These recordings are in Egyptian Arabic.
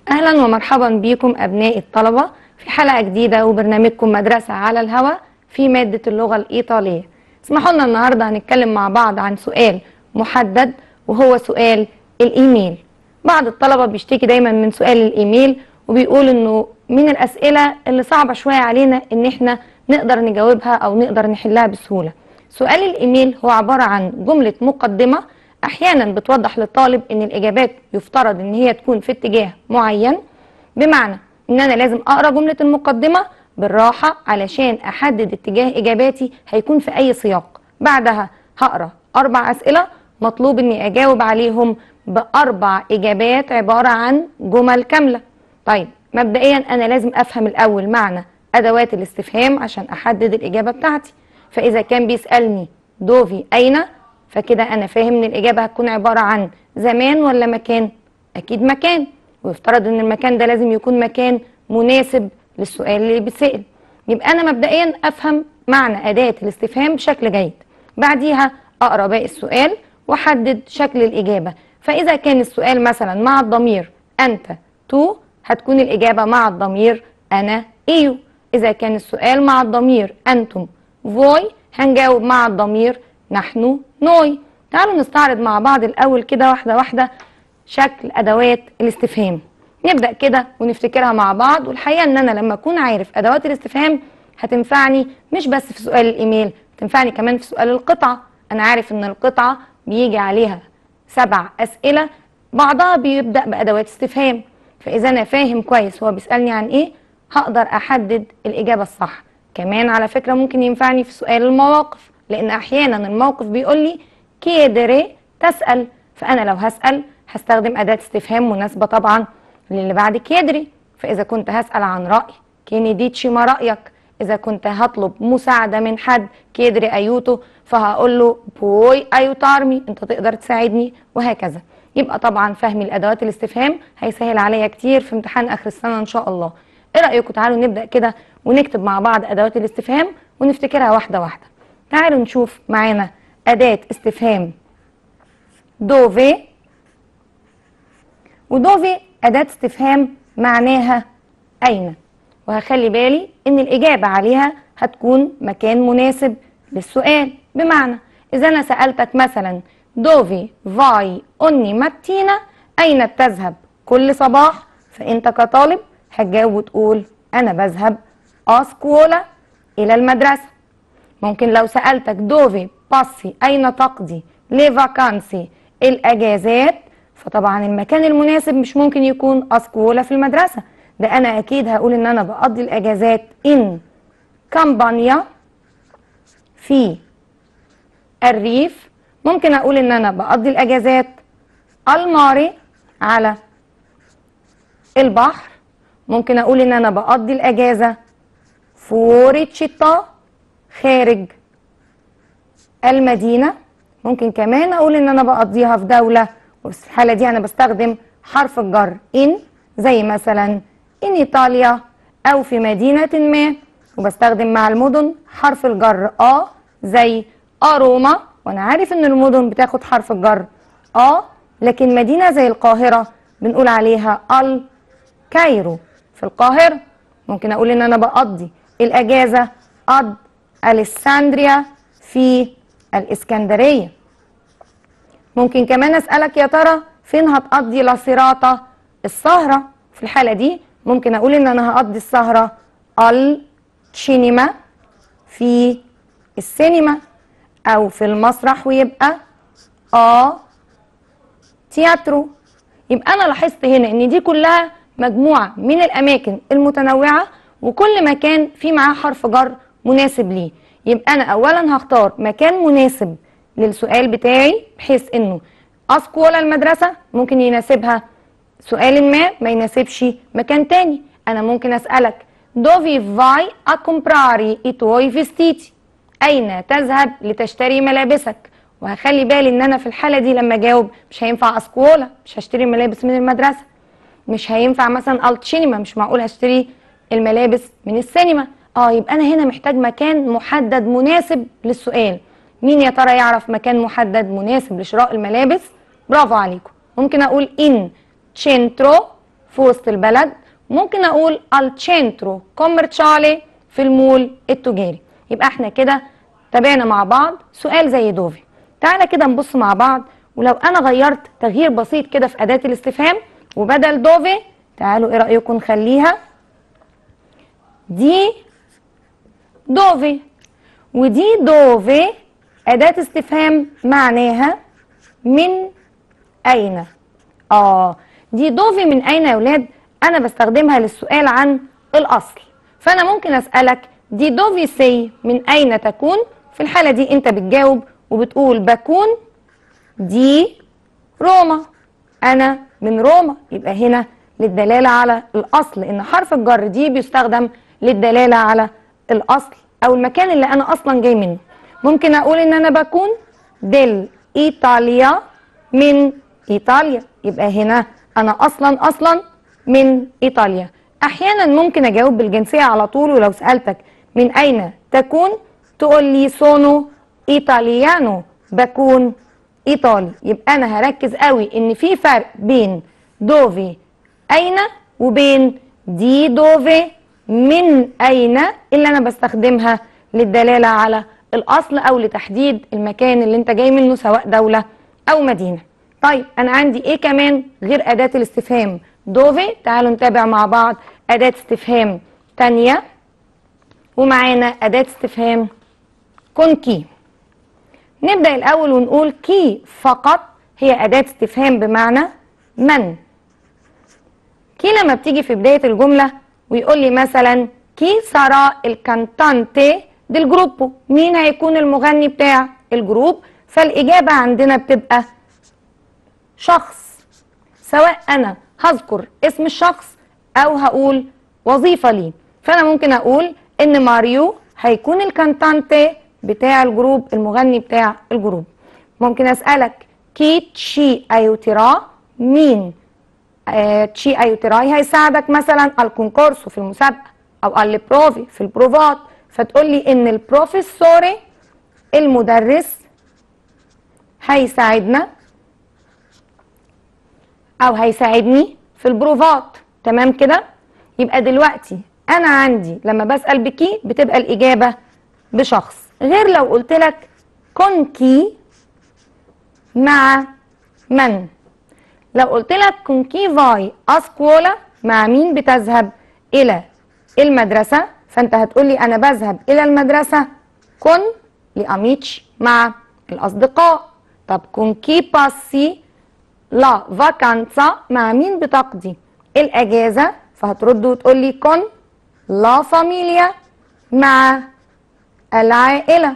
أهلا ومرحبا بكم أبناء الطلبة في حلقة جديدة وبرنامجكم مدرسة على الهواء في مادة اللغة الإيطالية اسمحوا لنا النهاردة هنتكلم مع بعض عن سؤال محدد وهو سؤال الإيميل بعض الطلبة بيشتكي دايما من سؤال الإيميل وبيقول إنه من الأسئلة اللي صعبة شوية علينا إن إحنا نقدر نجاوبها أو نقدر نحلها بسهولة سؤال الإيميل هو عبارة عن جملة مقدمة احيانا بتوضح للطالب ان الاجابات يفترض ان هي تكون في اتجاه معين بمعنى ان انا لازم اقرا جمله المقدمه بالراحه علشان احدد اتجاه اجاباتي هيكون في اي سياق بعدها هقرا اربع اسئله مطلوب اني اجاوب عليهم باربع اجابات عباره عن جمل كامله طيب مبدئيا انا لازم افهم الاول معنى ادوات الاستفهام عشان احدد الاجابه بتاعتي فاذا كان بيسالني دوفي اين فكده انا فاهم ان الاجابه هتكون عباره عن زمان ولا مكان اكيد مكان ويفترض ان المكان ده لازم يكون مكان مناسب للسؤال اللي بيتسال يبقى انا مبدئيا افهم معنى اداه الاستفهام بشكل جيد بعديها اقرا باقي السؤال واحدد شكل الاجابه فاذا كان السؤال مثلا مع الضمير انت تو هتكون الاجابه مع الضمير انا ايو اذا كان السؤال مع الضمير انتم فوي هنجاوب مع الضمير نحن نوي تعالوا نستعرض مع بعض الأول كده واحدة واحدة شكل أدوات الاستفهام نبدأ كده ونفتكرها مع بعض والحقيقة إن أنا لما أكون عارف أدوات الاستفهام هتنفعني مش بس في سؤال الإيميل هتنفعني كمان في سؤال القطعة أنا عارف إن القطعة بيجي عليها سبع أسئلة بعضها بيبدأ بأدوات استفهام فإذا أنا فاهم كويس هو بيسألني عن إيه هقدر أحدد الإجابة الصح كمان على فكرة ممكن ينفعني في سؤال المواقف لان احيانا الموقف بيقول لي كيدري تسال فانا لو هسال هستخدم اداه استفهام مناسبه طبعا للي بعد كيدري فاذا كنت هسال عن راي كينيديتشي ما رايك اذا كنت هطلب مساعده من حد كيدري ايوتو فهقول له بوي ايوتارمي انت تقدر تساعدني وهكذا يبقى طبعا فهم الادوات الاستفهام هيسهل عليا كتير في امتحان اخر السنه ان شاء الله ايه رايكم تعالوا نبدا كده ونكتب مع بعض ادوات الاستفهام ونفتكرها واحده واحده تعالوا نشوف معانا أداة استفهام دوفي ودوفي أداة استفهام معناها أين وهخلي بالي إن الإجابة عليها هتكون مكان مناسب للسؤال بمعنى إذا أنا سألتك مثلا دوفي فاي أني ماتينا أين تذهب كل صباح فأنت كطالب هتجاوب وتقول أنا بذهب أسكولا إلى المدرسة ممكن لو سألتك دوفي باسي أين تقضي لفاكانسي الأجازات فطبعا المكان المناسب مش ممكن يكون أسكولا في المدرسة ده أنا أكيد هقول إن أنا بقضي الأجازات إن كامبانيا في الريف ممكن أقول إن أنا بقضي الأجازات الماري على البحر ممكن أقول إن أنا بقضي الأجازة فوري تشيتا خارج المدينة ممكن كمان أقول إن أنا بقضيها في دولة وفي الحالة دي أنا بستخدم حرف الجر إن زي مثلا إن إيطاليا أو في مدينة ما وبستخدم مع المدن حرف الجر آ زي أروما وأنا عارف إن المدن بتاخد حرف الجر آ لكن مدينة زي القاهرة بنقول عليها الكايرو في القاهرة ممكن أقول إن أنا بقضي الأجازة قض أليساندريا في الإسكندرية ممكن كمان أسألك يا ترى فين هتقضي لاسيراتا السهرة في الحالة دي ممكن أقول إن أنا هقضي السهرة السينما في السينما أو في المسرح ويبقى آ تياترو يبقى أنا لاحظت هنا إن دي كلها مجموعة من الأماكن المتنوعة وكل مكان فيه معاه حرف جر مناسب ليه يبقى انا اولا هختار مكان مناسب للسؤال بتاعي بحيث انه اسكولا المدرسه ممكن يناسبها سؤال ما ما يناسبش مكان تاني انا ممكن اسالك دوفي فاي اكمبراري اي توي فيستيتي اين تذهب لتشتري ملابسك وهخلي بالي ان انا في الحاله دي لما اجاوب مش هينفع اسكولا مش هشتري ملابس من المدرسه مش هينفع مثلا التشينما مش معقول هشتري الملابس من السينما اه يبقى انا هنا محتاج مكان محدد مناسب للسؤال مين يا ترى يعرف مكان محدد مناسب لشراء الملابس برافو عليكم ممكن اقول ان centro في وسط البلد ممكن اقول al centro commerciale في المول التجاري يبقى احنا كده تابعنا مع بعض سؤال زي دوفي تعالى كده نبص مع بعض ولو انا غيرت تغيير بسيط كده في اداه الاستفهام وبدل دوفي تعالوا ايه رايكم نخليها دي دوفي ودي دوفي اداه استفهام معناها من اين اه دي دوفي من اين يا ولاد انا بستخدمها للسؤال عن الاصل فانا ممكن اسالك دي دوفي سي من اين تكون في الحاله دي انت بتجاوب وبتقول بكون دي روما انا من روما يبقى هنا للدلاله على الاصل ان حرف الجر دي بيستخدم للدلاله على الاصل او المكان اللي انا اصلا جاي منه ممكن اقول ان انا بكون ديل ايطاليا من ايطاليا يبقى هنا انا اصلا اصلا من ايطاليا احيانا ممكن اجاوب بالجنسيه على طول ولو سالتك من اين تكون تقول لي سونو ايطاليانو بكون ايطالي يبقى انا هركز قوي ان في فرق بين دوفي اين وبين دي دوفي من اين اللي انا بستخدمها للدلاله على الاصل او لتحديد المكان اللي انت جاي منه سواء دوله او مدينه طيب انا عندي ايه كمان غير اداه الاستفهام دوفي تعالوا نتابع مع بعض اداه استفهام تانية ومعانا اداه استفهام كونكي نبدا الاول ونقول كي فقط هي اداه استفهام بمعنى من كي لما بتيجي في بدايه الجمله ويقول لي مثلا كي سارا الكانتانتي ديل جروبو مين هيكون المغني بتاع الجروب فالاجابه عندنا بتبقى شخص سواء انا هذكر اسم الشخص او هقول وظيفه ليه فانا ممكن اقول ان ماريو هيكون الكانتانتي بتاع الجروب المغني بتاع الجروب ممكن اسالك كي تشي ايوتيرا مين آه تشي ايوتيراي هيساعدك مثلا الكونكورسو في المسابقه او البروفي في البروفات فتقول لي ان البروفيسوري المدرس هيساعدنا او هيساعدني في البروفات تمام كده يبقى دلوقتي انا عندي لما بسال بكي بتبقى الاجابه بشخص غير لو قلت لك كونكي مع من لو قلت لك كونكي فاي اسكولا مع مين بتذهب الى المدرسه فانت هتقول لي انا بذهب الى المدرسه كن لاميتش مع الاصدقاء طب كونكي باسي لا فاكانسا مع مين بتقضي الاجازه فهترد وتقول لي كن لا فاميليا مع العائله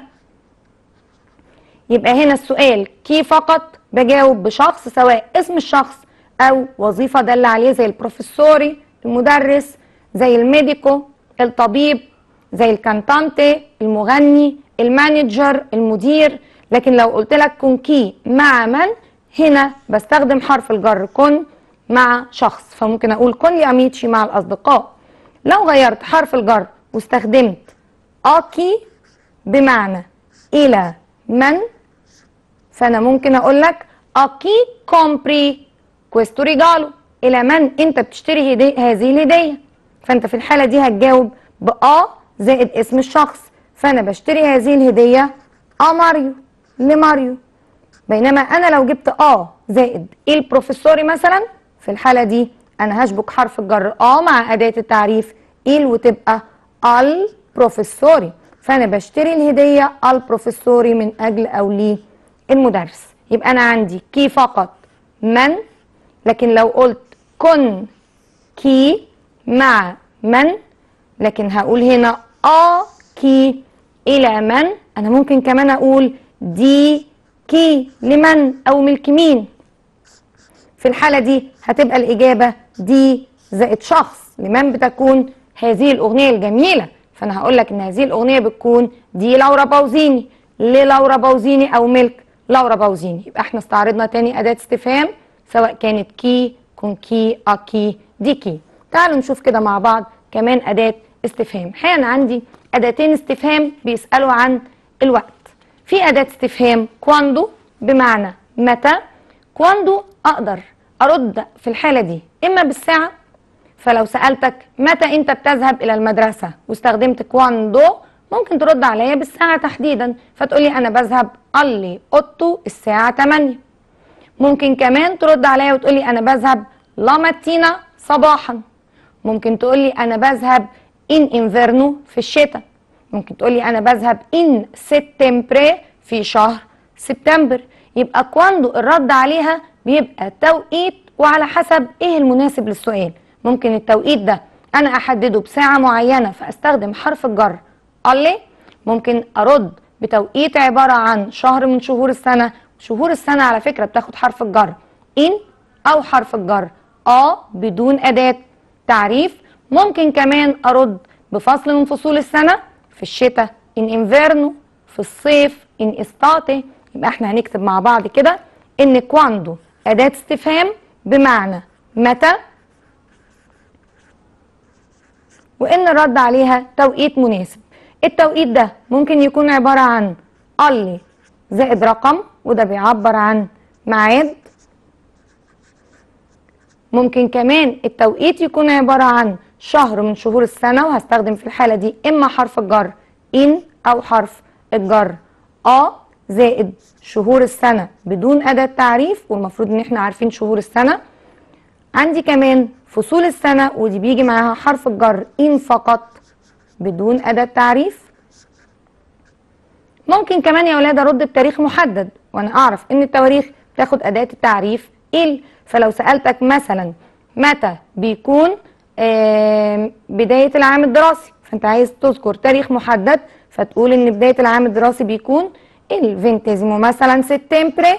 يبقى هنا السؤال كي فقط بجاوب بشخص سواء اسم الشخص او وظيفه دل عليه زي البروفيسوري المدرس زي الميديكو الطبيب زي الكانتانتي المغني المانجر المدير لكن لو قلت لك كن كي مع من هنا بستخدم حرف الجر كن مع شخص فممكن اقول كن لاميتشي مع الاصدقاء لو غيرت حرف الجر واستخدمت اكي بمعنى الى من فانا ممكن اقول لك اكي كومبري كويستو ريجالو الى من انت بتشتري هدي هذه الهديه فانت في الحاله دي هتجاوب بأ زائد اسم الشخص فانا بشتري هذه الهديه ا ماريو لماريو بينما انا لو جبت اه زائد البروفيسوري مثلا في الحاله دي انا هشبك حرف الجر اه مع اداه التعريف ال وتبقى البروفيسوري فانا بشتري الهديه البروفيسوري من اجل او لي المدرس يبقى انا عندي كي فقط من لكن لو قلت كن كي مع من لكن هقول هنا اه كي الى من انا ممكن كمان اقول دي كي لمن او ملك مين في الحالة دي هتبقى الإجابة دي زائد شخص لمن بتكون هذه الأغنية الجميلة فأنا هقول لك إن هذه الأغنية بتكون دي لورا باوزيني للورا باوزيني أو ملك لورا باوزيني يبقى احنا استعرضنا تاني أداة استفهام سواء كانت كي كون كي أكي دي كي تعالوا نشوف كده مع بعض كمان أداة استفهام الحقيقة أنا عندي أداتين استفهام بيسألوا عن الوقت في أداة استفهام كواندو بمعنى متى كواندو أقدر أرد في الحالة دي إما بالساعة فلو سألتك متى أنت بتذهب إلى المدرسة واستخدمت كواندو ممكن ترد عليا بالساعة تحديدا فتقولي أنا بذهب ألي أوتو الساعة 8 ممكن كمان ترد عليا وتقولي أنا بذهب لا ماتينا صباحا ممكن تقولي أنا بذهب إن إنفيرنو في الشتاء ممكن تقولي أنا بذهب إن سبتمبري في شهر سبتمبر يبقى كواندو الرد عليها بيبقى توقيت وعلى حسب ايه المناسب للسؤال ممكن التوقيت ده انا احدده بساعة معينة فاستخدم حرف الجر قال ممكن ارد بتوقيت عبارة عن شهر من شهور السنة شهور السنة على فكرة بتاخد حرف الجر ان او حرف الجر اه بدون اداة تعريف ممكن كمان ارد بفصل من فصول السنة في الشتاء ان انفيرنو في الصيف ان استاتي يبقى احنا هنكتب مع بعض كده ان كواندو اداة استفهام بمعنى متى وان الرد عليها توقيت مناسب التوقيت ده ممكن يكون عبارة عن قلي زائد رقم وده بيعبر عن ميعاد ممكن كمان التوقيت يكون عبارة عن شهر من شهور السنة وهستخدم في الحالة دي إما حرف الجر إن أو حرف الجر آ زائد شهور السنة بدون أداة تعريف والمفروض إن إحنا عارفين شهور السنة عندي كمان فصول السنة ودي بيجي معاها حرف الجر إن فقط بدون أداة تعريف ممكن كمان يا ولاد أرد بتاريخ محدد وأنا أعرف إن التواريخ تاخد أداة التعريف إل فلو سألتك مثلا متى بيكون آه بداية العام الدراسي فأنت عايز تذكر تاريخ محدد فتقول إن بداية العام الدراسي بيكون الفينتيزيمو مثلا سبتمبر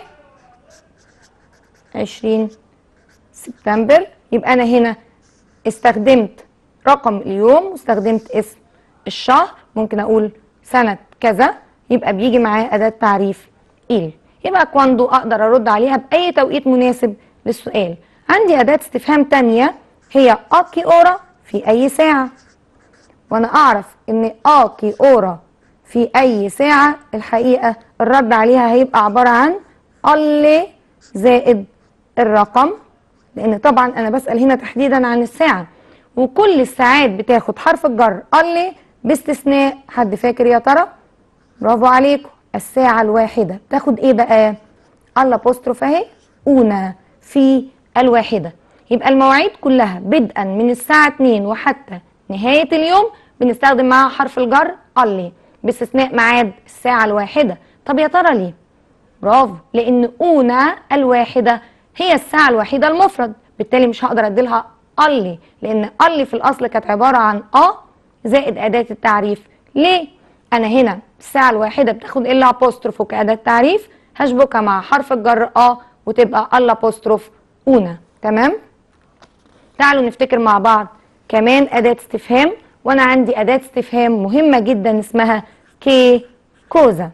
20 سبتمبر يبقى أنا هنا استخدمت رقم اليوم واستخدمت اسم الشهر ممكن أقول سنة كذا يبقى بيجي معاه أداة تعريف إل يبقى كواندو أقدر أرد عليها بأي توقيت مناسب للسؤال عندي أداة استفهام تانية هي أكي أورا في أي ساعة وأنا أعرف إن أكي أورا في أي ساعة الحقيقة الرد عليها هيبقى عبارة عن ألي زائد الرقم لأن طبعا أنا بسأل هنا تحديدا عن الساعة وكل الساعات بتاخد حرف الجر ألي باستثناء حد فاكر يا ترى؟ برافو عليكم الساعة الواحدة تاخد ايه بقى؟ الابوستروف اهي أونا في الواحدة يبقى المواعيد كلها بدءا من الساعة 2 وحتى نهاية اليوم بنستخدم معاها حرف الجر ألي باستثناء ميعاد الساعة الواحدة طب يا ترى ليه؟ برافو لأن أونا الواحدة هي الساعة الوحيدة المفرد بالتالي مش هقدر أديلها ألي لأن ألي في الأصل كانت عبارة عن أ زائد أداة التعريف ليه؟ أنا هنا الساعة الواحدة بتاخد إلا أبوستروف كأداة تعريف هشبكها مع حرف الجر أ وتبقى الأبوستروف أونا تمام؟ تعالوا نفتكر مع بعض كمان أداة استفهام وأنا عندي أداة استفهام مهمة جدا اسمها كي كوزا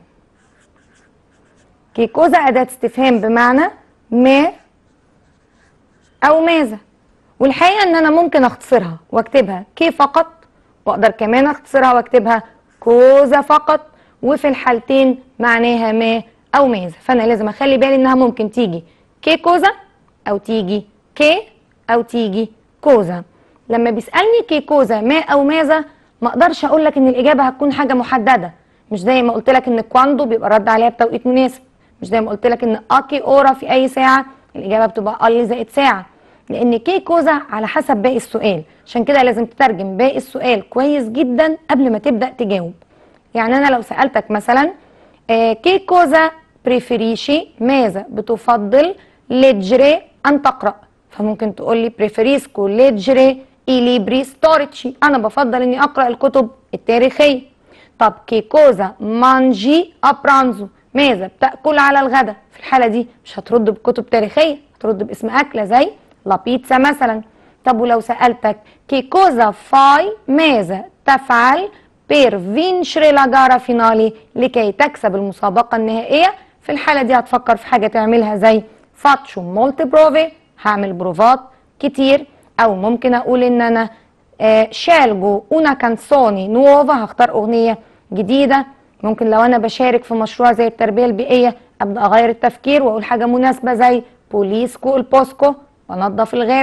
كي كوزا أداة استفهام بمعنى ما أو ماذا والحقيقة إن أنا ممكن أختصرها وأكتبها كي فقط وأقدر كمان أختصرها وأكتبها كوزا فقط وفي الحالتين معناها ما أو ماذا فأنا لازم أخلي بالي إنها ممكن تيجي كي كوزا أو تيجي كي أو تيجي كوزا لما بيسألني كي كوزا ما أو ماذا ما أقدرش أقول لك إن الإجابة هتكون حاجة محددة مش زي ما قلت لك إن كواندو بيبقى رد عليها بتوقيت مناسب مش زي ما قلت لك إن أكي أورا في أي ساعة الإجابة بتبقى ألي زائد ساعة لأن كي كوزا على حسب باقي السؤال عشان كده لازم تترجم باقي السؤال كويس جدا قبل ما تبدأ تجاوب يعني أنا لو سألتك مثلا آه كي كوزا بريفريشي ماذا بتفضل ليجري أن تقرأ فممكن تقول لي بريفريسكو ليجري اي ليبري ستوريتشي أنا بفضل إني أقرأ الكتب التاريخية طب كي كوزا مانجي أبرانزو ماذا بتأكل على الغداء في الحالة دي مش هترد بكتب تاريخية هترد باسم أكلة زي لا بيتزا مثلا طب ولو سألتك كي كوزا فاي ماذا تفعل بير فينشري لا جارا فينالي لكي تكسب المسابقة النهائية في الحالة دي هتفكر في حاجة تعملها زي فاتشو مولتي بروفي هعمل بروفات كتير او ممكن اقول ان انا آه شالجو انا كانسوني نوفا هختار اغنية جديدة ممكن لو انا بشارك في مشروع زي التربية البيئية ابدا اغير التفكير واقول حاجة مناسبة زي بوليسكو البوسكو وانضف الغابة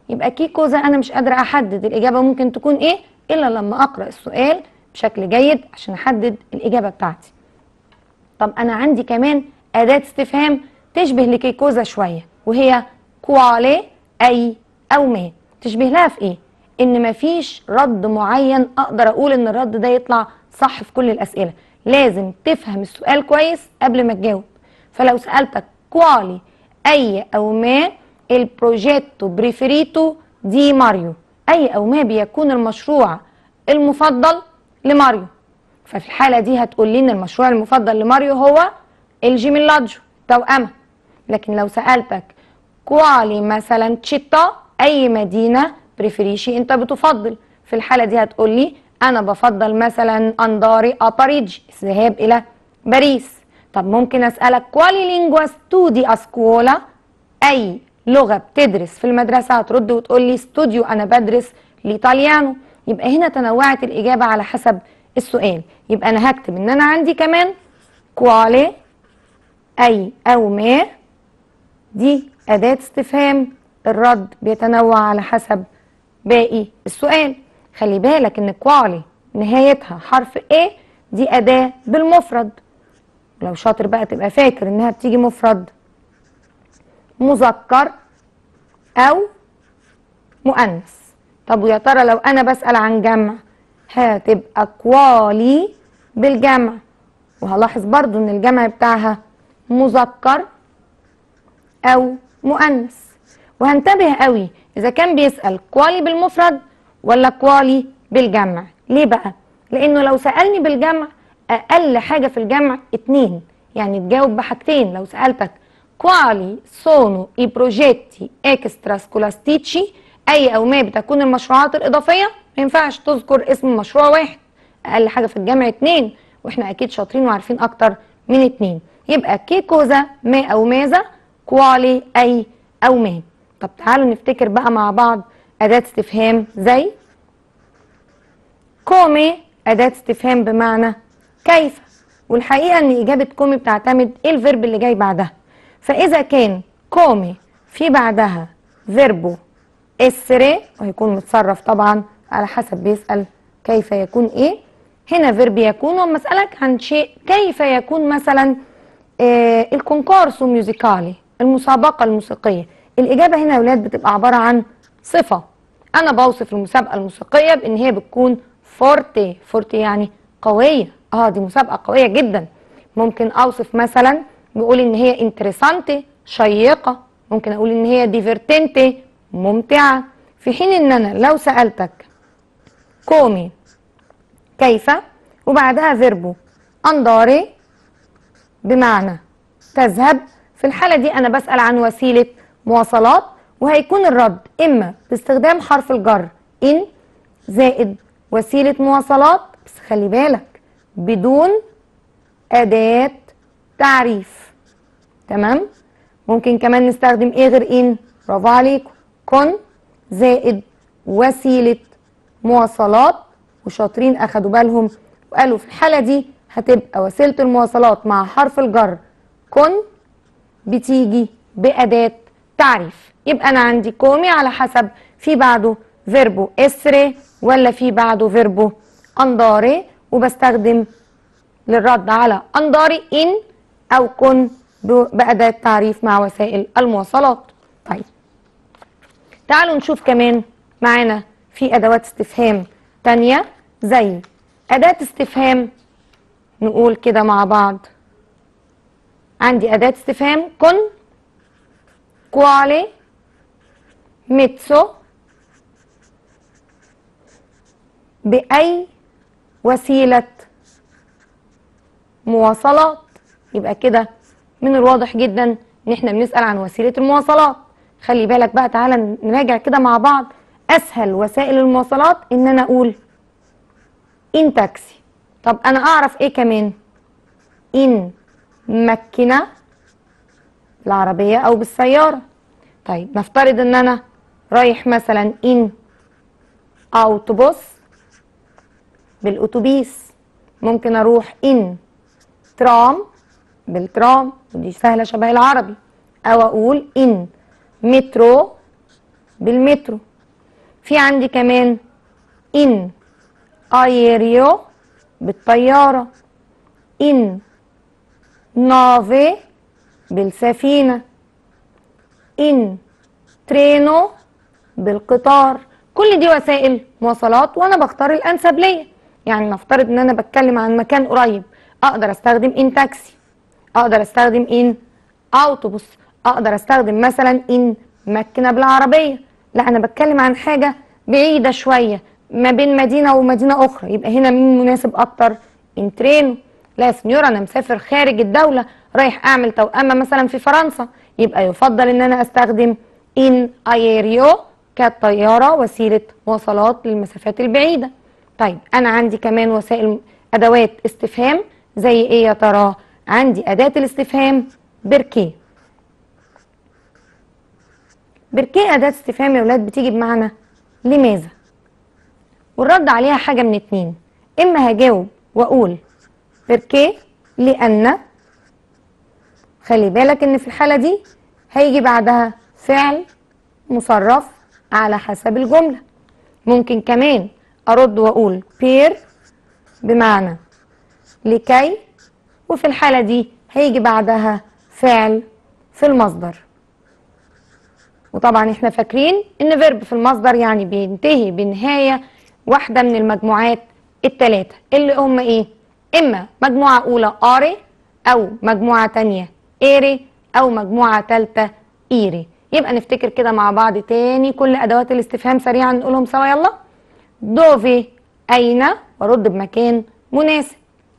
يبقى كي كوزا انا مش قادره احدد الاجابه ممكن تكون ايه الا لما اقرا السؤال بشكل جيد عشان احدد الاجابه بتاعتي طب انا عندي كمان اداه استفهام تشبه لكيكوزا شويه وهي كوالي اي او ما تشبه لها في ايه ان مفيش رد معين اقدر اقول ان الرد ده يطلع صح في كل الاسئله لازم تفهم السؤال كويس قبل ما تجاوب فلو سالتك كوالي اي او ما البروجيتو بريفيريتو دي ماريو اي او ما بيكون المشروع المفضل لماريو ففي الحاله دي هتقول لي ان المشروع المفضل لماريو هو الجيميلاجو توأمة لكن لو سالتك كوالي مثلا تشيتا اي مدينه بريفريشي انت بتفضل في الحاله دي هتقول لي انا بفضل مثلا انداري اباريجي الذهاب الى باريس طب ممكن اسالك كوالي لينجوا ستودي اسكولا اي لغه بتدرس في المدرسه هترد وتقول لي ستوديو انا بدرس الايطاليانو يبقى هنا تنوعت الاجابه على حسب السؤال يبقى انا هكتب ان انا عندي كمان كوالي اي او ما دي اداه استفهام الرد بيتنوع على حسب باقي السؤال خلي بالك ان كوالي نهايتها حرف ايه دي اداه بالمفرد لو شاطر بقى تبقى فاكر انها بتيجي مفرد مذكر او مؤنث طب ويا ترى لو انا بسال عن جمع هتبقى كوالي بالجمع وهلاحظ برضو ان الجمع بتاعها مذكر او مؤنث وهنتبه قوي اذا كان بيسال كوالي بالمفرد ولا كوالي بالجمع ليه بقى لانه لو سالني بالجمع اقل حاجه في الجمع اتنين يعني تجاوب بحاجتين لو سالتك quali sono i progetti extrascolastici اي او ما بتكون المشروعات الاضافيه ما ينفعش تذكر اسم مشروع واحد اقل حاجه في الجمع اتنين واحنا اكيد شاطرين وعارفين اكتر من اتنين يبقى كي كوزا ما او ماذا كوالي اي او ما طب تعالوا نفتكر بقى مع بعض اداه استفهام زي كومي اداه استفهام بمعنى كيف والحقيقه ان اجابه كومي بتعتمد ايه الفيرب اللي جاي بعدها فاذا كان كومي في بعدها فيربو اسري وهيكون متصرف طبعا على حسب بيسال كيف يكون ايه هنا فيرب يكون وما اسالك عن شيء كيف يكون مثلا آه الكونكورسو ميوزيكالي المسابقه الموسيقيه الاجابه هنا يا اولاد بتبقى عباره عن صفه انا بوصف المسابقه الموسيقيه بان هي بتكون فورتي فورتي يعني قويه اه دي مسابقه قويه جدا ممكن اوصف مثلا بقول ان هي انتريسانتي شيقه ممكن اقول ان هي ديفيرتنتي ممتعه في حين ان انا لو سالتك كومي كيف وبعدها فيربو انداري بمعنى تذهب في الحاله دي انا بسال عن وسيله مواصلات وهيكون الرد اما باستخدام حرف الجر ان زائد وسيله مواصلات بس خلي بالك بدون اداه تعريف تمام ممكن كمان نستخدم ايه غير ان برافو عليكم كن زائد وسيله مواصلات وشاطرين اخدوا بالهم وقالوا في الحاله دي هتبقى وسيله المواصلات مع حرف الجر كن بتيجي باداه تعريف يبقى انا عندي كومي على حسب في بعده فيربو اسري ولا في بعده فيربو انداري وبستخدم للرد على انداري ان او كن بأداة تعريف مع وسائل المواصلات طيب تعالوا نشوف كمان معانا في أدوات استفهام تانية زي أداة استفهام نقول كده مع بعض عندي أداة استفهام كن كوالي ميتسو بأي وسيلة مواصلات يبقى كده من الواضح جدا ان احنا بنسال عن وسيله المواصلات خلي بالك بقى تعالى نراجع كده مع بعض اسهل وسائل المواصلات ان انا اقول ان تاكسي طب انا اعرف ايه كمان ان مكنه بالعربيه او بالسياره طيب نفترض ان انا رايح مثلا ان اوتوبوس بالاتوبيس ممكن اروح ان ترام بالترام ودي سهلة شبه العربي أو أقول إن مترو بالمترو في عندي كمان ان ايريو بالطيارة ان نافي بالسفينة ان ترينو بالقطار كل دي وسائل مواصلات وانا بختار الانسب ليا يعني نفترض ان انا بتكلم عن مكان قريب اقدر استخدم ان تاكسي اقدر استخدم ان اوتوبوس اقدر استخدم مثلا ان مكنه بالعربيه لا انا بتكلم عن حاجه بعيده شويه ما بين مدينه ومدينه اخرى يبقى هنا مين مناسب اكتر ان ترينو لا يا سنيور انا مسافر خارج الدوله رايح اعمل توأمه مثلا في فرنسا يبقى يفضل ان انا استخدم ان ايريو كالطياره وسيله مواصلات للمسافات البعيده طيب انا عندي كمان وسائل ادوات استفهام زي ايه يا ترى عندي اداه الاستفهام بركيه بركيه اداه استفهام يا ولاد بتيجي بمعنى لماذا والرد عليها حاجه من اتنين اما هجاوب واقول بركيه لان خلي بالك ان في الحاله دي هيجي بعدها فعل مصرف على حسب الجمله ممكن كمان ارد واقول بير بمعنى لكي وفي الحاله دي هيجي بعدها فعل في المصدر وطبعا احنا فاكرين ان فيرب في المصدر يعني بينتهي بنهايه واحده من المجموعات الثلاثه اللي هم ايه اما مجموعه اولى اري او مجموعه تانية ايري او مجموعه ثالثه ايري يبقى نفتكر كده مع بعض تاني كل ادوات الاستفهام سريعا نقولهم سوا يلا دوفي اين وارد بمكان مناسب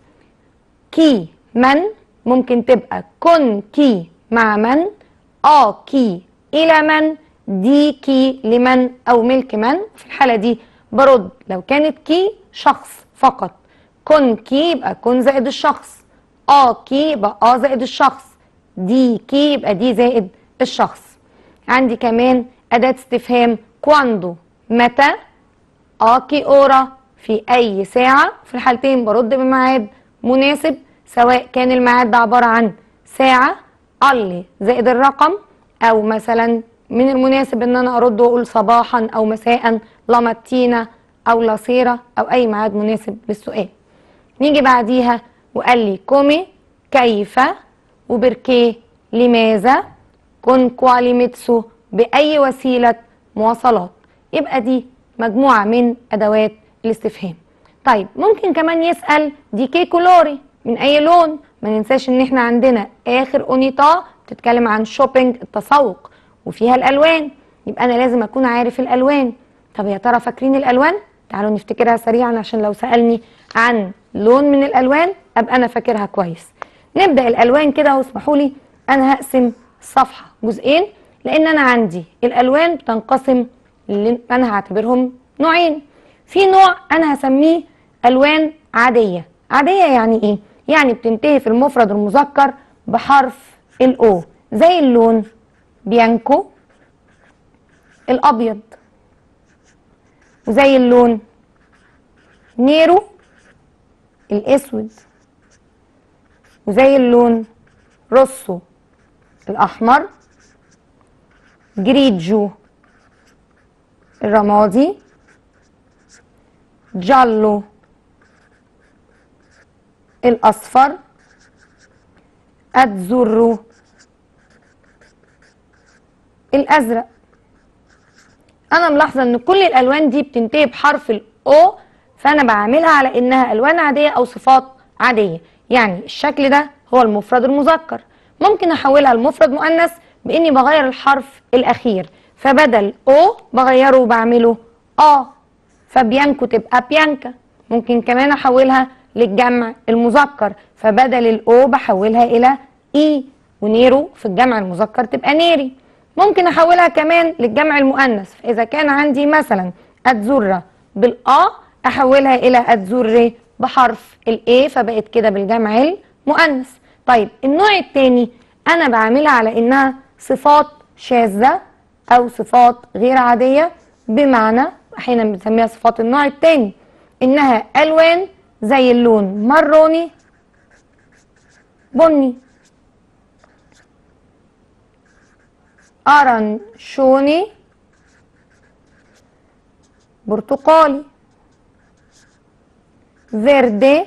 كي من ممكن تبقى كن كي مع من اه كي الى من دي كي لمن او ملك من في الحاله دي برد لو كانت كي شخص فقط كن كي يبقى كن زائد الشخص اه كي يبقى اه زائد الشخص دي كي يبقى دي زائد الشخص عندي كمان أداة استفهام كواندو متى آكي أورا في أي ساعة في الحالتين برد بميعاد مناسب سواء كان الميعاد ده عبارة عن ساعة ألي زائد الرقم أو مثلا من المناسب إن أنا أرد وأقول صباحا أو مساء لاماتينا أو لاسيرا أو أي ميعاد مناسب للسؤال نيجي بعديها وقال لي كومي كيف وبركيه لماذا كون كوالي ميتسو بأي وسيلة مواصلات يبقى دي مجموعة من أدوات الاستفهام طيب ممكن كمان يسأل دي كي كولوري من أي لون ما ننساش إن إحنا عندنا آخر أونيتا بتتكلم عن شوبينج التسوق وفيها الألوان يبقى أنا لازم أكون عارف الألوان طب يا ترى فاكرين الألوان؟ تعالوا نفتكرها سريعا عشان لو سألني عن لون من الألوان أبقى أنا فاكرها كويس نبدأ الألوان كده واسمحوا لي أنا هقسم الصفحة جزئين لأن أنا عندي الألوان بتنقسم اللي أنا هعتبرهم نوعين في نوع أنا هسميه ألوان عادية عادية يعني إيه؟ يعني بتنتهي في المفرد المذكر بحرف الأو زي اللون بيانكو الأبيض وزي اللون نيرو الأسود وزي اللون روسو الأحمر جريجو الرمادي جالو الأصفر أتزرو الأزرق أنا ملاحظة إن كل الألوان دي بتنتهي بحرف الأو فأنا بعملها على إنها ألوان عادية أو صفات عادية يعني الشكل ده هو المفرد المذكر ممكن أحولها لمفرد مؤنث بإني بغير الحرف الأخير فبدل أو بغيره وبعمله آ فبيانكو تبقى بيانكا ممكن كمان أحولها للجمع المذكر فبدل الأو بحولها إلى إي ونيرو في الجمع المذكر تبقى نيري ممكن أحولها كمان للجمع المؤنث فإذا كان عندي مثلا أتزرة بالآ أحولها إلى أتزري بحرف الإيه فبقت كده بالجمع المؤنث طيب النوع الثاني أنا بعملها على إنها صفات شاذة أو صفات غير عادية بمعنى أحيانا بنسميها صفات النوع الثاني إنها ألوان زي اللون مروني بني أرنشوني برتقالي فيردي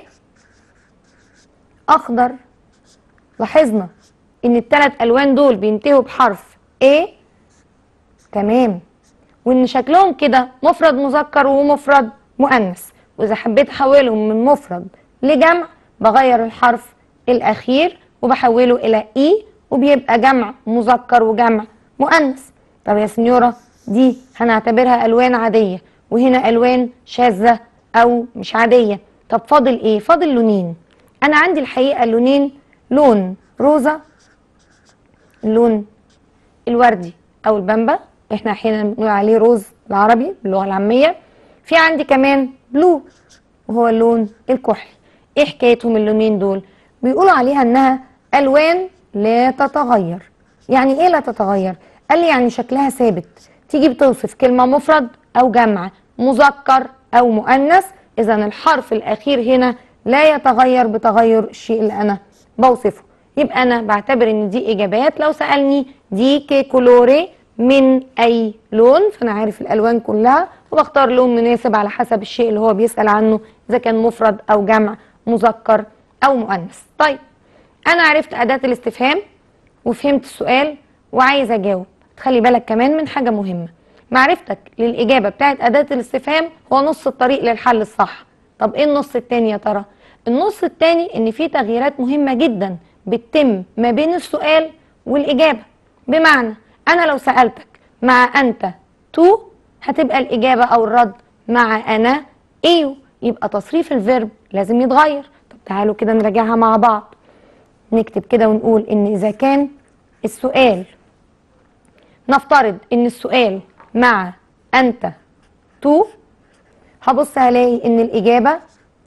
اخضر لاحظنا ان الثلاث الوان دول بينتهوا بحرف A تمام وان شكلهم كده مفرد مذكر ومفرد مؤنث واذا حبيت احولهم من مفرد لجمع بغير الحرف الاخير وبحوله الى اي وبيبقى جمع مذكر وجمع مؤنث طب يا سنيوره دي هنعتبرها الوان عاديه وهنا الوان شاذه او مش عاديه طب فاضل ايه فاضل لونين انا عندي الحقيقه لونين لون روزا اللون الوردي او البامبا احنا احيانا بنقول عليه روز بالعربي باللغه العاميه في عندي كمان بلو وهو اللون الكحلي ايه حكايتهم اللونين دول بيقولوا عليها انها الوان لا تتغير يعني ايه لا تتغير قال لي يعني شكلها ثابت تيجي بتوصف كلمه مفرد او جمع مذكر او مؤنث اذا الحرف الاخير هنا لا يتغير بتغير الشيء اللي انا بوصفه يبقى انا بعتبر ان دي اجابات لو سالني دي كي كولوري من اي لون فانا عارف الالوان كلها وبختار لون مناسب على حسب الشيء اللي هو بيسال عنه اذا كان مفرد او جمع مذكر او مؤنث طيب انا عرفت اداه الاستفهام وفهمت السؤال وعايز اجاوب تخلي بالك كمان من حاجه مهمه معرفتك للاجابه بتاعت اداه الاستفهام هو نص الطريق للحل الصح طب ايه النص التاني يا ترى النص التاني ان في تغييرات مهمه جدا بتتم ما بين السؤال والاجابه بمعنى انا لو سالتك مع انت تو هتبقى الاجابه او الرد مع انا ايو يبقى تصريف الفيرب لازم يتغير طب تعالوا كده نراجعها مع بعض نكتب كده ونقول ان اذا كان السؤال نفترض ان السؤال مع انت تو هبص هلاقي ان الاجابه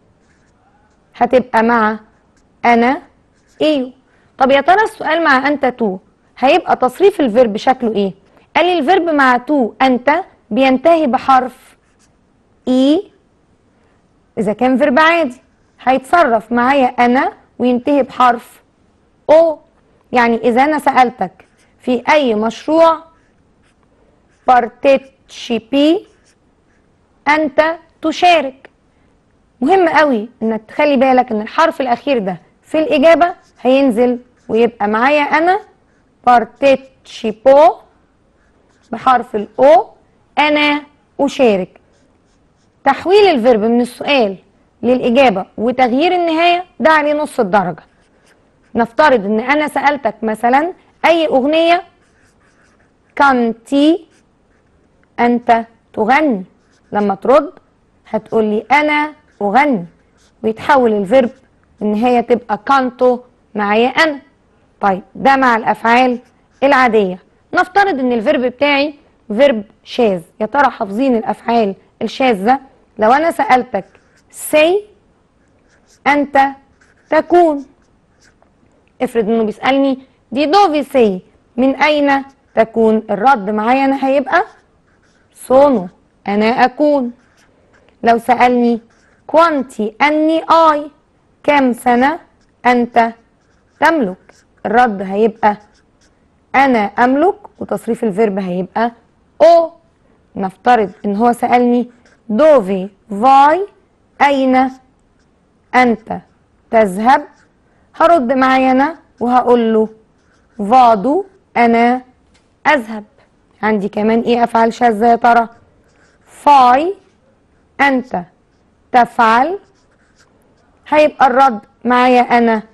هتبقى مع انا ايو طب يا ترى السؤال مع انت تو هيبقى تصريف الفيرب شكله ايه قال لي الفيرب مع تو انت بينتهي بحرف اي اذا كان فيرب عادي هيتصرف معايا انا وينتهي بحرف او يعني اذا انا سالتك في اي مشروع بارتيتشيبي انت تشارك مهم قوي انك تخلي بالك ان الحرف الاخير ده في الاجابه هينزل ويبقى معايا انا بارتيتشيبو بحرف الاو انا اشارك تحويل الفيرب من السؤال للاجابه وتغيير النهايه ده عليه نص الدرجه نفترض ان انا سالتك مثلا اي اغنيه كانتي انت تغني لما ترد هتقولي انا اغني ويتحول الفيرب النهايه تبقى كانتو معايا انا طيب ده مع الافعال العاديه نفترض ان الفيرب بتاعي فيرب شاذ يا ترى حافظين الافعال الشاذه لو انا سالتك سي انت تكون افرض انه بيسالني دي دوفي سي من اين تكون الرد معايا انا هيبقى سونو انا اكون لو سالني كوانتي اني اي كام سنه انت تملك الرد هيبقى انا املك وتصريف الفيرب هيبقى او نفترض ان هو سالني دوفي فاي اين انت تذهب هرد معايا انا وهقول له فادو انا اذهب عندي كمان ايه افعال شاذه يا ترى فاي انت تفعل هيبقى الرد معايا انا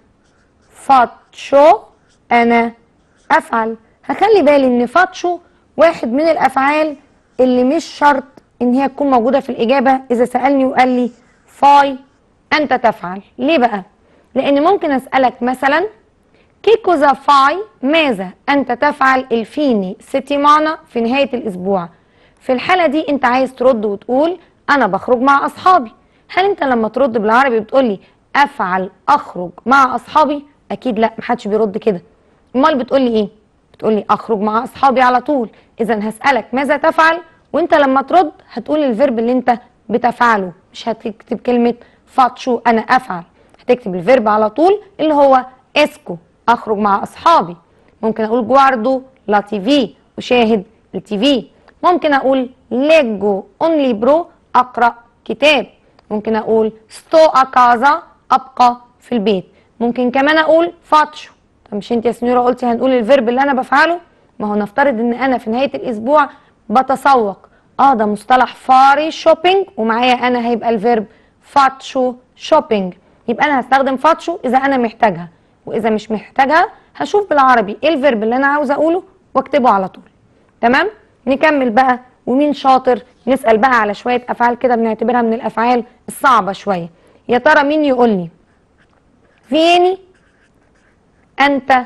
فاتشو انا افعل هخلي بالي ان فاتشو واحد من الافعال اللي مش شرط ان هي تكون موجوده في الاجابه اذا سالني وقال لي فاي انت تفعل ليه بقى لان ممكن اسالك مثلا كيكوزا فاي ماذا انت تفعل الفيني ستيمانا في نهايه الاسبوع في الحاله دي انت عايز ترد وتقول انا بخرج مع اصحابي هل انت لما ترد بالعربي بتقولي افعل اخرج مع اصحابي اكيد لا محدش بيرد كده امال بتقولي ايه بتقولي اخرج مع اصحابي على طول اذا هسالك ماذا تفعل وانت لما ترد هتقول الفيرب اللي انت بتفعله مش هتكتب كلمه فاتشو انا افعل هتكتب الفيرب على طول اللي هو اسكو اخرج مع اصحابي ممكن اقول جواردو لا تي في اشاهد التي في ممكن اقول leggo un libro اقرا كتاب ممكن اقول sto a casa ابقى في البيت ممكن كمان اقول faccio طب مش انت يا سنيوره قلتي هنقول الفيرب اللي انا بفعله ما هو نفترض ان انا في نهايه الاسبوع بتسوق اه ده مصطلح فاري شوبينج ومعايا انا هيبقى الفيرب فاتشو شوبينج يبقى انا هستخدم فاتشو اذا انا محتاجها واذا مش محتاجها هشوف بالعربي ايه الفيرب اللي انا عاوزه اقوله واكتبه على طول تمام نكمل بقى ومين شاطر نسال بقى على شويه افعال كده بنعتبرها من الافعال الصعبه شويه يا ترى مين يقول لي فيني انت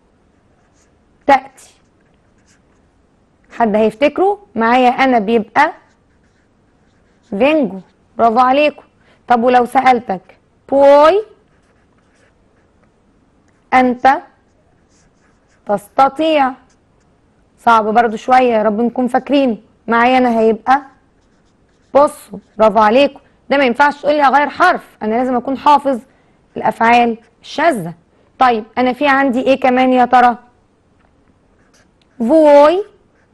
تاتي حد هيفتكره معايا انا بيبقى فينجو برافو عليكم طب ولو سالتك بوي انت تستطيع صعب برضو شويه يا رب نكون فاكرين معايا انا هيبقى بصوا برافو عليكم ده ما ينفعش تقول لي اغير حرف انا لازم اكون حافظ الافعال الشاذه طيب انا في عندي ايه كمان يا ترى فوي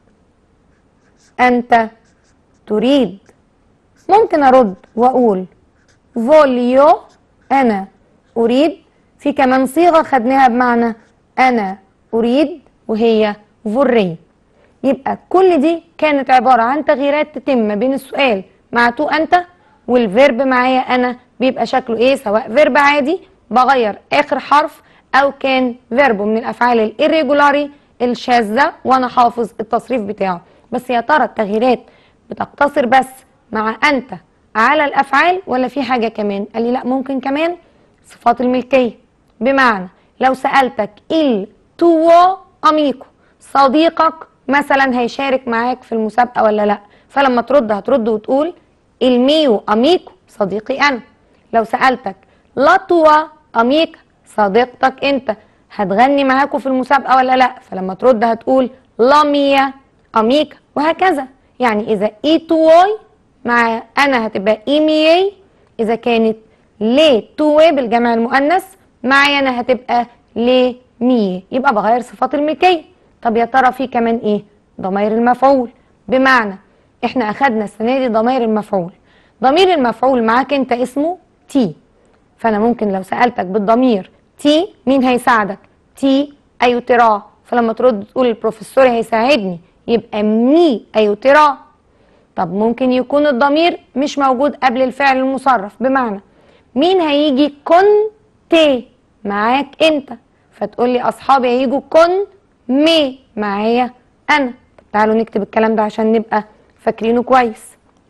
انت تريد ممكن ارد واقول فوليو انا اريد في كمان صيغه خدناها بمعنى انا اريد وهي فوري يبقى كل دي كانت عباره عن تغييرات تتم ما بين السؤال مع تو انت والفيرب معايا انا بيبقى شكله ايه سواء فيرب عادي بغير اخر حرف او كان فيرب من الافعال الirregularي الشاذه وانا حافظ التصريف بتاعه بس يا ترى التغييرات بتقتصر بس مع انت على الافعال ولا في حاجه كمان قال لي لا ممكن كمان صفات الملكيه بمعنى لو سالتك il tuo amico صديقك مثلا هيشارك معاك في المسابقه ولا لا فلما ترد هترد وتقول il mio amico صديقي انا لو سالتك la tua amica صديقتك انت هتغني معاكوا في المسابقه ولا لا فلما ترد هتقول la mia amica وهكذا يعني اذا اي توي مع انا هتبقى اي ميي اذا كانت لي توي بالجمع المؤنث معايا انا هتبقى لي مي يبقى بغير صفات الملكيه طب يا ترى في كمان ايه ضمير المفعول بمعنى احنا اخدنا السنه دي ضمير المفعول ضمير المفعول معاك انت اسمه تي فانا ممكن لو سالتك بالضمير تي مين هيساعدك تي ايو تراه فلما ترد تقول البروفيسور هيساعدني يبقى مي ايو تراه طب ممكن يكون الضمير مش موجود قبل الفعل المصرف بمعنى مين هيجي كنت معاك انت فتقول لي اصحابي هيجوا كن مي معايا انا طب تعالوا نكتب الكلام ده عشان نبقى فاكرينه كويس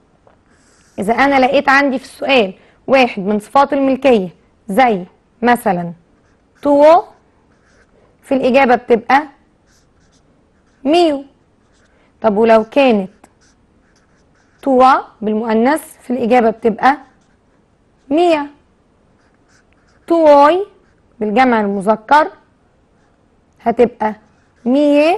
اذا انا لقيت عندي في السؤال واحد من صفات الملكيه زي مثلا تو في الاجابه بتبقى ميو طب ولو كانت توا بالمؤنث في الإجابة بتبقى مية توي بالجمع المذكر هتبقى مية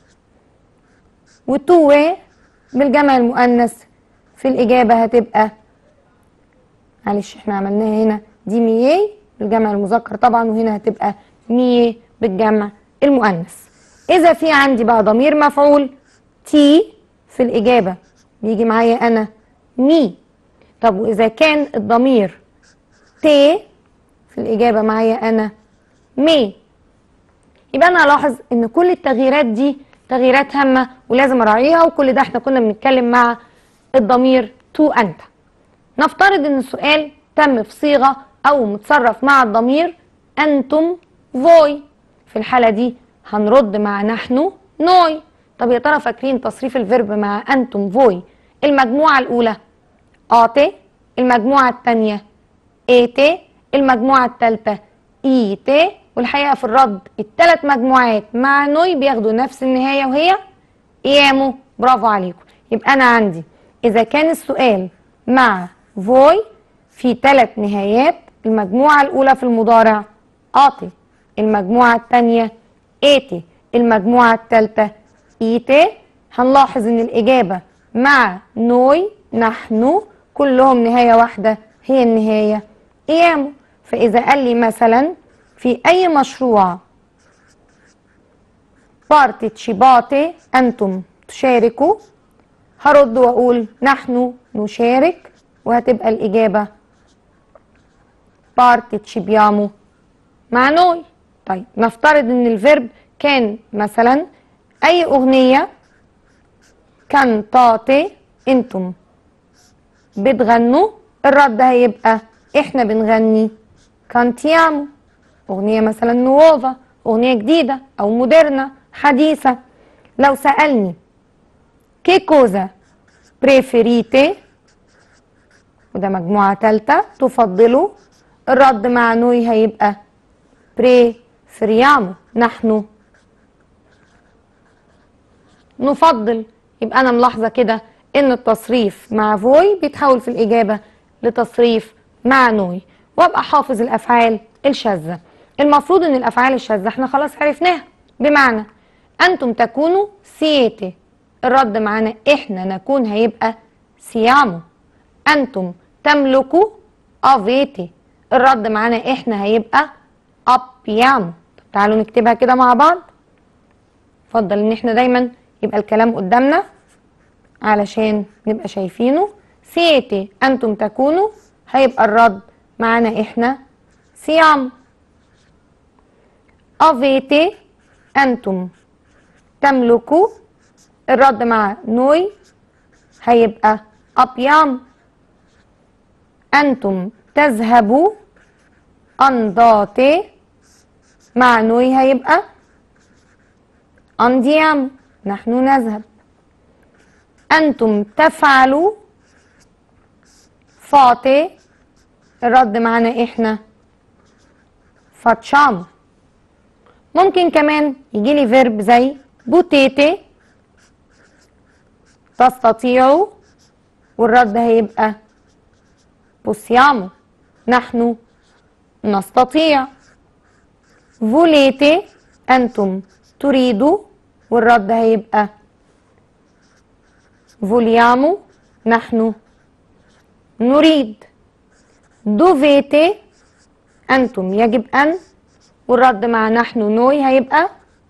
وتوي بالجمع المؤنث في الإجابة هتبقى معلش احنا عملناها هنا دي مية بالجمع المذكر طبعا وهنا هتبقى مية بالجمع المؤنث إذا في عندي بقى ضمير مفعول تي في الإجابة بيجي معايا انا مي طب واذا كان الضمير تي في الاجابه معايا انا مي يبقى انا الاحظ ان كل التغييرات دي تغييرات هامه ولازم اراعيها وكل ده احنا كنا بنتكلم مع الضمير تو انت نفترض ان السؤال تم في صيغه او متصرف مع الضمير انتم فوي في الحاله دي هنرد مع نحن نوي طب يا ترى فاكرين تصريف الفيرب مع انتم فوي المجموعة الأولى آتي المجموعة الثانية إيتي المجموعة الثالثة إيتي والحقيقة في الرد الثلاث مجموعات مع نوي بياخدوا نفس النهاية وهي إيامو برافو عليكم يبقى أنا عندي إذا كان السؤال مع فوي في ثلاث نهايات المجموعة الأولى في المضارع آتي المجموعة الثانية إيتي المجموعة الثالثة إيتي هنلاحظ إن الإجابة مع نوي نحن كلهم نهاية واحدة هي النهاية إيامو فإذا قال لي مثلا في أي مشروع بارتيتشيباتي أنتم تشاركوا هرد واقول نحن نشارك وهتبقى الاجابه partecipiamo مع نوي طيب نفترض ان الفيرب كان مثلا اي اغنيه كانتاتي انتم بتغنوا الرد هيبقى احنا بنغني كانتيامو اغنيه مثلا نووفا اغنيه جديده او مودرنا حديثه لو سالني كي كوزا بريفيريتي وده مجموعه ثالثه تفضلوا الرد مع نوي هيبقى بريفريامو نحن نفضل يبقى انا ملاحظه كده ان التصريف مع فوي بيتحول في الاجابه لتصريف مع نوي وابقى حافظ الافعال الشاذه المفروض ان الافعال الشاذه احنا خلاص عرفناها بمعنى انتم تكونوا سيتي الرد معانا احنا نكون هيبقى سيامو انتم تملكوا افيتي الرد معانا احنا هيبقى ابيامو تعالوا نكتبها كده مع بعض اتفضل ان احنا دايما يبقى الكلام قدامنا علشان نبقى شايفينه سيتي انتم تكونوا هيبقى الرد معانا احنا سيام افيتي انتم تملكوا الرد مع نوي هيبقى ابيام انتم تذهبوا انضاتي مع نوي هيبقى أنديام نحن نذهب أنتم تفعلوا فاطي الرد معنا إحنا فاتشام ممكن كمان يجي لي فيرب زي بوتيتي تستطيعوا والرد هيبقى بوسيامو نحن نستطيع فوليتي أنتم تريدوا والرد هيبقى فوليامو نحن نريد دوفيتي أنتم يجب أن والرد مع نحن نوي هيبقى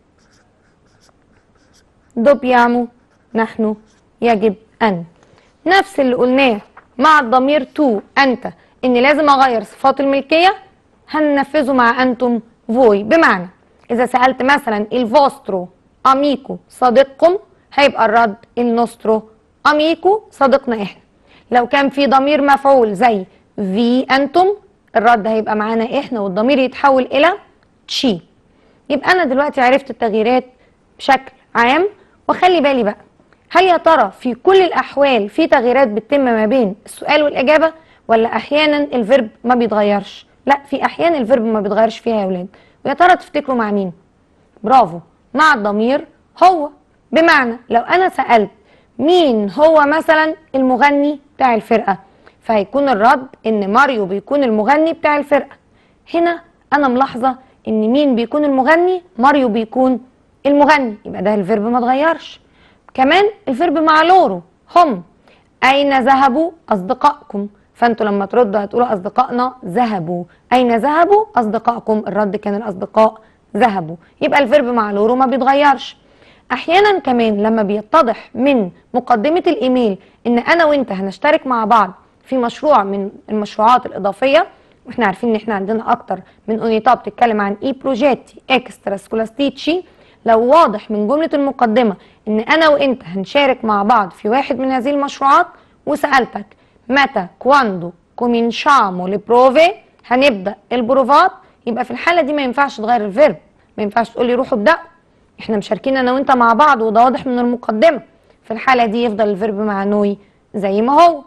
دوبيامو نحن يجب أن نفس اللي قلناه مع الضمير تو أنت إن لازم أغير صفات الملكية هننفذه مع أنتم فوي بمعنى إذا سألت مثلا الفوسترو أميكو صديقكم هيبقى الرد النوسترو أميكو صديقنا إحنا لو كان في ضمير مفعول زي في أنتم الرد هيبقى معانا إحنا والضمير يتحول إلى تشي يبقى أنا دلوقتي عرفت التغييرات بشكل عام وخلي بالي بقى هل يا ترى في كل الأحوال في تغييرات بتتم ما بين السؤال والإجابة ولا أحيانا الفيرب ما بيتغيرش لا في أحيان الفيرب ما بيتغيرش فيها يا ولاد ويا ترى تفتكروا مع مين برافو مع الضمير هو بمعنى لو انا سالت مين هو مثلا المغني بتاع الفرقه فهيكون الرد ان ماريو بيكون المغني بتاع الفرقه هنا انا ملاحظه ان مين بيكون المغني ماريو بيكون المغني يبقى ده الفيرب ما اتغيرش كمان الفيرب مع لورو هم اين ذهبوا اصدقائكم فانتوا لما تردوا هتقولوا اصدقائنا ذهبوا اين ذهبوا اصدقائكم الرد كان الاصدقاء ذهبوا يبقى الفيرب مع لورو ما بيتغيرش احيانا كمان لما بيتضح من مقدمه الايميل ان انا وانت هنشترك مع بعض في مشروع من المشروعات الاضافيه واحنا عارفين ان احنا عندنا اكتر من اونيتا بتتكلم عن اي بروجيتي اكسترا سكولاستيتشي لو واضح من جمله المقدمه ان انا وانت هنشارك مع بعض في واحد من هذه المشروعات وسالتك متى كواندو كومينشامو لبروفي هنبدا البروفات يبقى في الحاله دي ما ينفعش تغير الفيرب ما ينفعش تقول لي روحوا ابداوا احنا مشاركين انا وانت مع بعض وده واضح من المقدمه في الحاله دي يفضل الفيرب مع نوي زي ما هو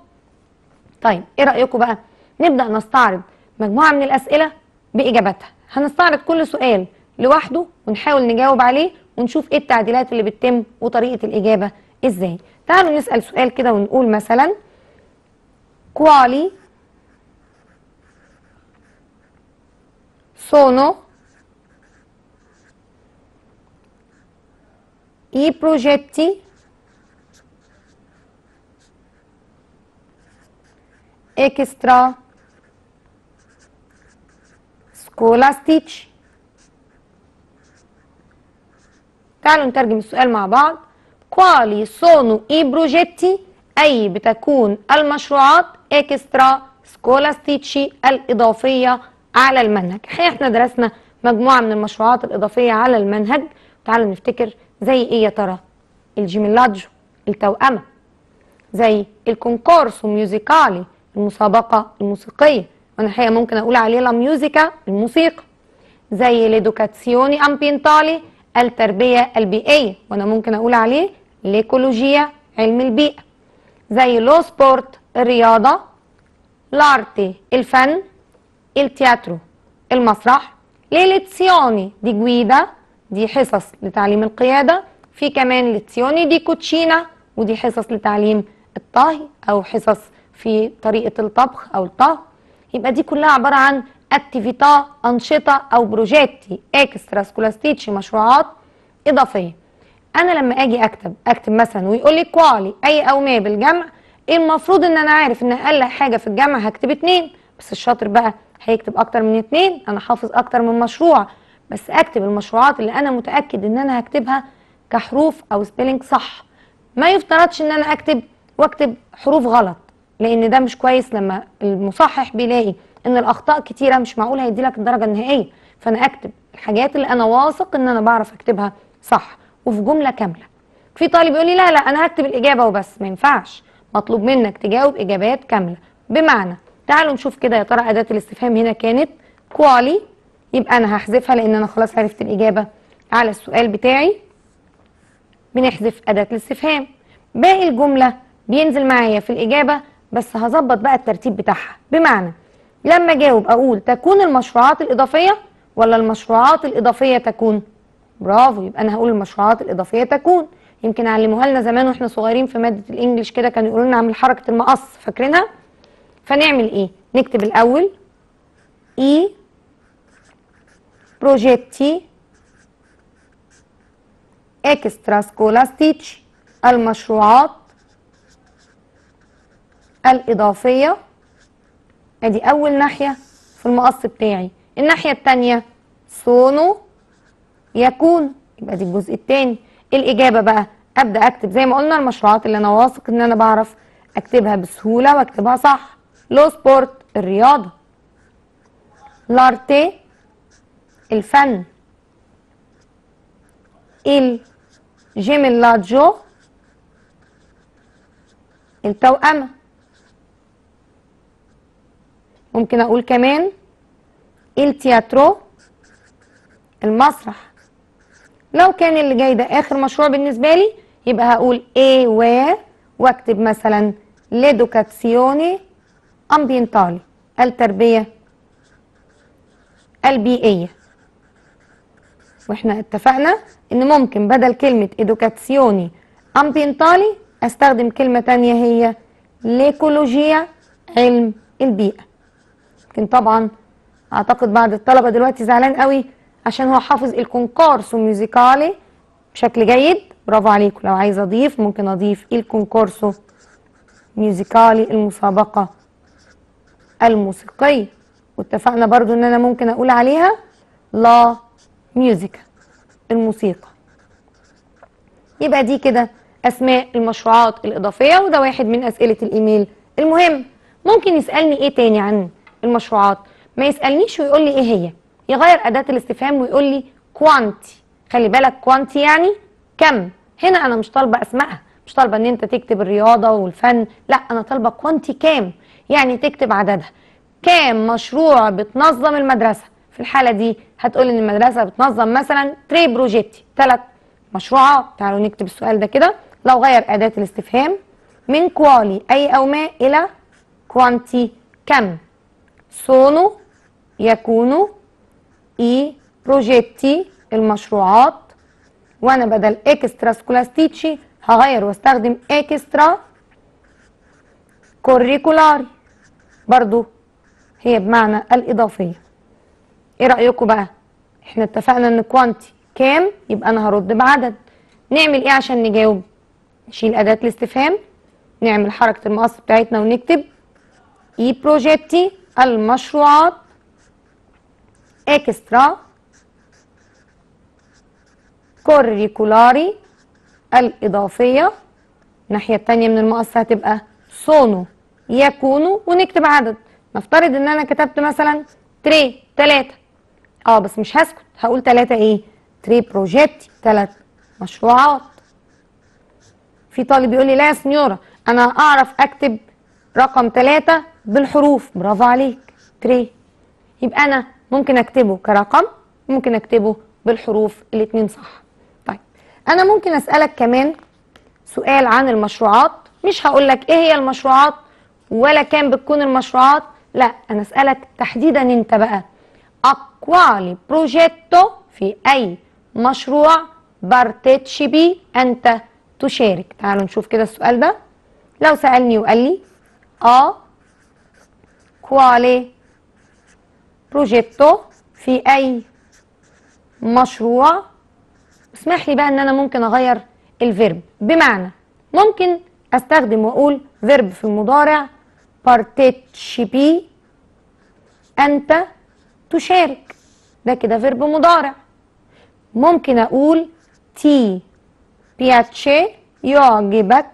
طيب ايه رايكم بقى نبدا نستعرض مجموعه من الاسئله باجاباتها هنستعرض كل سؤال لوحده ونحاول نجاوب عليه ونشوف ايه التعديلات اللي بتتم وطريقه الاجابه ازاي تعالوا نسال سؤال كده ونقول مثلا quali sono i progetti extra scolastici تعالوا نترجم السؤال مع بعض quali sono i progetti أي بتكون المشروعات اكسترا سكولاستيتشي الإضافية على المنهج احنا درسنا مجموعة من المشروعات الإضافية على المنهج تعالوا نفتكر زي ايه يا ترى الجيميلاجو التوأمة زي الكونكورسو ميوزيكالي المسابقة الموسيقية وانا الحقيقة ممكن اقول عليه لا ميوزيكا الموسيقى زي ليدوكاتسيوني امبينتالي التربية البيئية وانا ممكن اقول عليه ليكولوجيا علم البيئة زي لو سبورت الرياضة لارتي الفن التياترو المسرح ليليتسيوني دي جويدا دي حصص لتعليم القيادة في كمان ليتسيوني دي كوتشينا ودي حصص لتعليم الطهي أو حصص في طريقة الطبخ أو الطهي يبقى دي كلها عبارة عن اتيفيتا أنشطة أو بروجيتي اكسترا سكولاستيتشي مشروعات إضافية أنا لما أجي أكتب أكتب مثلا ويقول لي كوالي أي أو ما بالجمع المفروض إن أنا عارف إن أقل حاجة في الجمع هكتب اتنين بس الشاطر بقى هيكتب أكتر من اتنين أنا حافظ أكتر من مشروع بس أكتب المشروعات اللي أنا متأكد إن أنا هكتبها كحروف أو سبيلنج صح ما يفترضش إن أنا أكتب واكتب حروف غلط لأن ده مش كويس لما المصحح بيلاقي إن الأخطاء كتيرة مش معقول هيدي لك الدرجة النهائية فأنا أكتب الحاجات اللي أنا واثق إن أنا بعرف أكتبها صح وفي جملة كاملة في طالب يقول لي لا لا أنا هكتب الإجابة وبس ما ينفعش مطلوب منك تجاوب إجابات كاملة بمعنى تعالوا نشوف كده يا ترى أداة الاستفهام هنا كانت كوالي يبقى أنا هحذفها لأن أنا خلاص عرفت الإجابة على السؤال بتاعي بنحذف أداة الاستفهام باقي الجملة بينزل معايا في الإجابة بس هظبط بقى الترتيب بتاعها بمعنى لما أجاوب أقول تكون المشروعات الإضافية ولا المشروعات الإضافية تكون برافو يبقى أنا هقول المشروعات الإضافية تكون يمكن علموها لنا زمان واحنا صغيرين في مادة الإنجليش كده كانوا يقولوا لنا اعمل حركة المقص فاكرينها فنعمل إيه نكتب الأول إي بروجيتي اكسترا سكولاستيتش المشروعات الإضافية ادي أول ناحية في المقص بتاعي الناحية التانية سونو يكون يبقى دي الجزء التاني الإجابة بقى أبدأ أكتب زي ما قلنا المشروعات اللي أنا واثق إن أنا بعرف أكتبها بسهولة وأكتبها صح لو سبورت الرياضة لارتي الفن الجيميلاجو التوأمة ممكن أقول كمان التياترو المسرح لو كان اللي جاي ده آخر مشروع بالنسبة لي يبقى هقول A و واكتب مثلا ليدوكاتسيوني امبينتالي التربية البيئية واحنا اتفقنا ان ممكن بدل كلمة ادوكاتسيوني امبينتالي استخدم كلمة تانية هي ليكولوجيا علم البيئة لكن طبعا اعتقد بعض الطلبة دلوقتي زعلان قوي عشان هو حافظ الكونكورسو ميوزيكالي بشكل جيد برافو عليكم لو عايز اضيف ممكن اضيف الكونكورسو ميوزيكالي المسابقة الموسيقية واتفقنا برضو ان انا ممكن اقول عليها لا ميوزيكا الموسيقى يبقى دي كده اسماء المشروعات الاضافيه وده واحد من اسئله الايميل المهم ممكن يسالني ايه تاني عن المشروعات ما يسالنيش ويقول لي ايه هي يغير اداه الاستفهام ويقول لي كوانتي خلي بالك كوانتي يعني كم هنا انا مش طالبه اسمائها مش طالبه ان انت تكتب الرياضه والفن لا انا طالبه كوانتي كام يعني تكتب عددها كام مشروع بتنظم المدرسه في الحاله دي هتقول ان المدرسه بتنظم مثلا تري بروجيتي ثلاث مشروعات تعالوا نكتب السؤال ده كده لو غير اداه الاستفهام من كوالي اي او ما الى كوانتي كم سونو يكون اي بروجيتي المشروعات وانا بدل اكسترا سكولاستيتشي هغير واستخدم اكسترا كوريكولاري برضو هي بمعنى الاضافيه ايه رايكم بقى احنا اتفقنا ان كوانتي كام يبقى انا هرد بعدد نعمل ايه عشان نجاوب نشيل اداه الاستفهام نعمل حركه المقص بتاعتنا ونكتب اي بروجيتي المشروعات اكسترا كوريكولاري الإضافية الناحية التانية من المقص هتبقى سونو يكونوا ونكتب عدد نفترض ان انا كتبت مثلا تري تلاتة اه بس مش هسكت هقول تلاتة ايه تري بروجيتي تلات مشروعات في طالب يقول لي لا يا سنيورة انا اعرف اكتب رقم تلاتة بالحروف برافو عليك تري يبقى انا ممكن اكتبه كرقم ممكن اكتبه بالحروف الاتنين صح طيب انا ممكن اسألك كمان سؤال عن المشروعات مش هقول لك ايه هي المشروعات ولا كام بتكون المشروعات لا انا اسالك تحديدا انت بقى اقوالي بروجيتو في اي مشروع بارتيتشيبي انت تشارك تعالوا نشوف كده السؤال ده لو سالني وقال لي اه quale بروجيتو في اي مشروع اسمح لي بقى ان انا ممكن اغير الفيرب بمعنى ممكن استخدم واقول فيرب في المضارع partecipi انت تشارك ده كده فيرب مضارع ممكن اقول تي piace يعجبك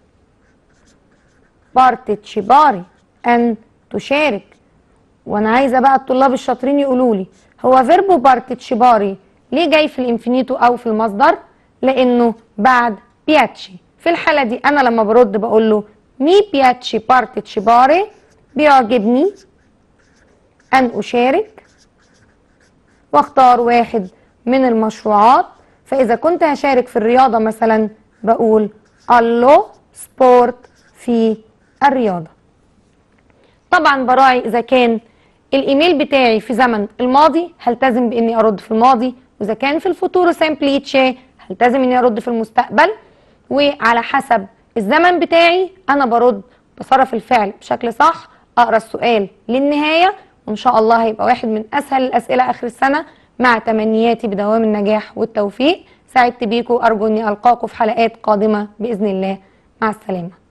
partecipare ان تشارك وانا عايزه بقى الطلاب الشاطرين يقولوا لي هو فيربو بارتيتشيباري ليه جاي في الانفينيتو او في المصدر لانه بعد بياتشي في الحاله دي انا لما برد بقول له مي بياتشي بارتيتشيباري بيعجبني ان اشارك واختار واحد من المشروعات فاذا كنت هشارك في الرياضه مثلا بقول الو سبورت في الرياضه طبعا براعي اذا كان الايميل بتاعي في زمن الماضي هلتزم باني ارد في الماضي واذا كان في الفوتورو سامبليتشي هلتزم اني ارد في المستقبل وعلى حسب الزمن بتاعي انا برد بصرف الفعل بشكل صح اقرا السؤال للنهايه وان شاء الله هيبقى واحد من اسهل الاسئله اخر السنه مع تمنياتي بدوام النجاح والتوفيق سعدت بيكم ارجو اني القاكم في حلقات قادمه باذن الله مع السلامه